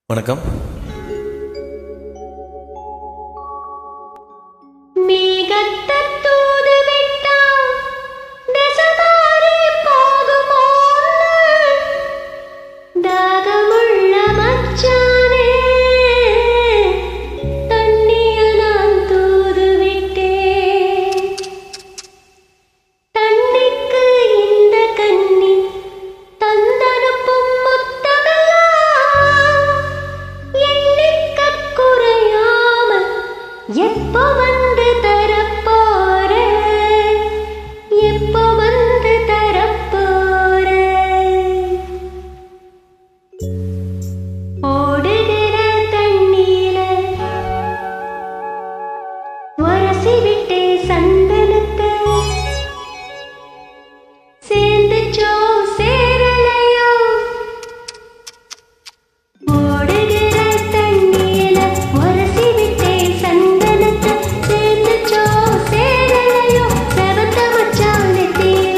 வணக்கம் மேகத்தத் தூதுவிட்டால் திசைமாறி போகுமோன்னு தாகமுள்ள மச்சானே, தண்ணிய நான் தூதுவிட்டேன். தண்ணிக்கு இந்த கன்னி தந்தனுப்பும் முத்தமெல்லாம் எண்ணிக்கக் குறையாமல் எப்போ வந்து தரப்போற எப்போ வந்து தரப்போற ஓடுகிற தண்ணீர உரசி விட்டே சந்தனத்தை சேர்ந்துச்சோ சேரலையோ ஓடுகிற தண்ணீல உரசி விட்டே சந்தனத்தை சேர்ந்துச்சோ சேரலையோ செவத்த மச்சான் நெத்தியில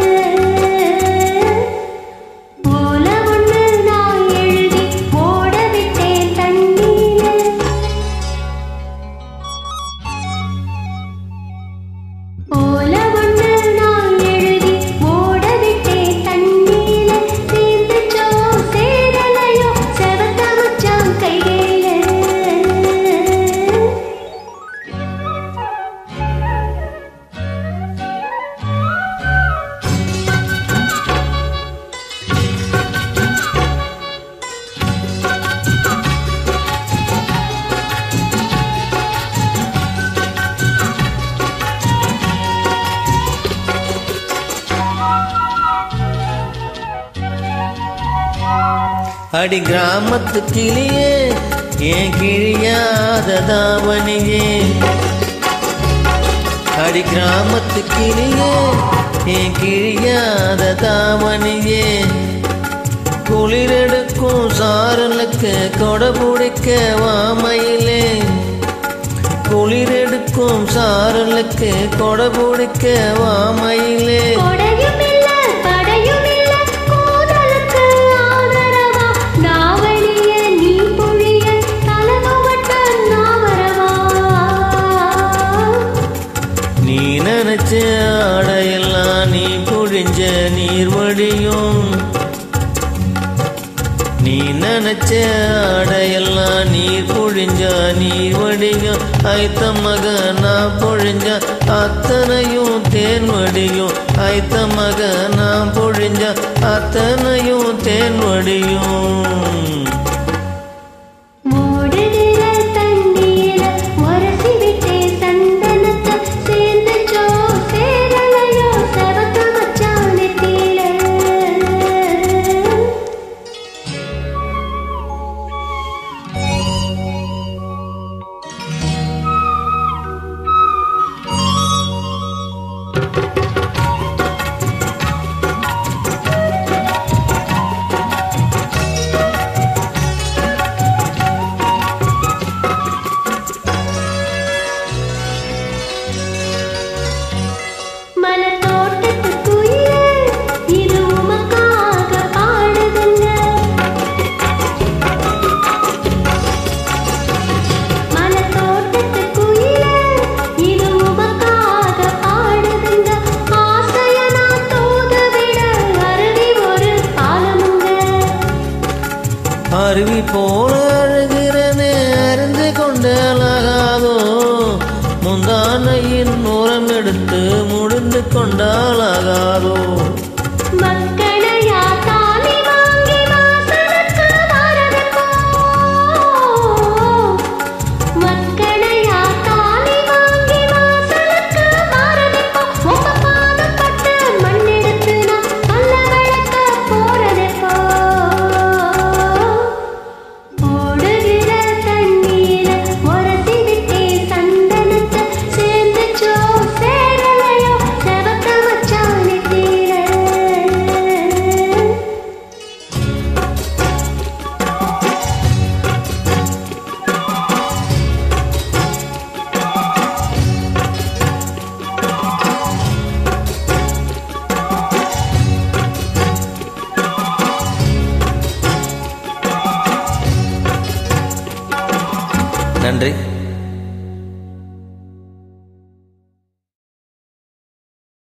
ஓல ஒண்ணு நான் எழுதி ஓட விட்டேன் தண்ணீல ஓல ஒண்ணு நான் எழுதி ஓட விட்டேன் தண்ணீல சேர்ந்துச்சோ சேரலையோ செவத்த மச்சான் கையில அடி கிராமத்து கிளியே ஏன் கிழியாத தாவணியே அடி கிராமத்து கிளியே ஏன் கிழியாத தாவணியே குளிரெடுக்கும் சாரலுக்கு கொடை பிடிக்க வாமையிலே குளிரெடுக்கும் சாரலுக்கு கொடை பிடிக்க வாமையிலே கொடையும் இல்ல படையும் இல்ல கூதலுக்கு ஆதரவா நாவலிய நீ புழிய தலகவட்ட நாவரவா நீ நினைச்ச ஆடையெல்லாம் நீ பொழிஞ்ச நீர் வடியும் நீ நினைச்ச ஆடையெல்லாம் நீர் பொழிஞ்ச நீர் வடியும் ஐத்த மக நான் பொழிஞ்ச அத்தனையும் தேன் வடியும் ஐத்த மக நான் பொழிஞ்ச அத்தனையும் தேன் வடியும் ஓடுகிற தண்ணீர உரசி விட்டே சந்தனத்தை சேர்ந்துச்சோ சேரலையோ செவத்த மச்சான் நெத்தியில மலத்தோட்டத்துக்குள்ளே இது உமக்காக பாடுதுங்க மலத்தோட்டத்துக்குள்ளே இது உமக்காக பாடுதுங்க ஆசைய நான் தூதுவிட அருவி ஒரு பாலமுங்க அருவி போல அழுகிறனே அறிந்து கொண்டாலாகாதோ முந்தானையின் உரம் எடுத்து முடிந்து கொண்டாலாகாதோ மக்களையா தாலி வாங்கி வாசலுக்கு வரவேற்போ மக்களையா தாலி வாங்கி வாசலுக்கு வரவேற்போ உங்க பாதம் பட்டு மண்ணெடுத்து நான் பல்ல விளக்க போறதெப்போ ஓடுகிற தண்ணீர உரசி விட்டே சந்தனத்தை சேர்ந்துச்சோ சேரலையோ செவத்த மச்சான் நெத்தியில நன்றி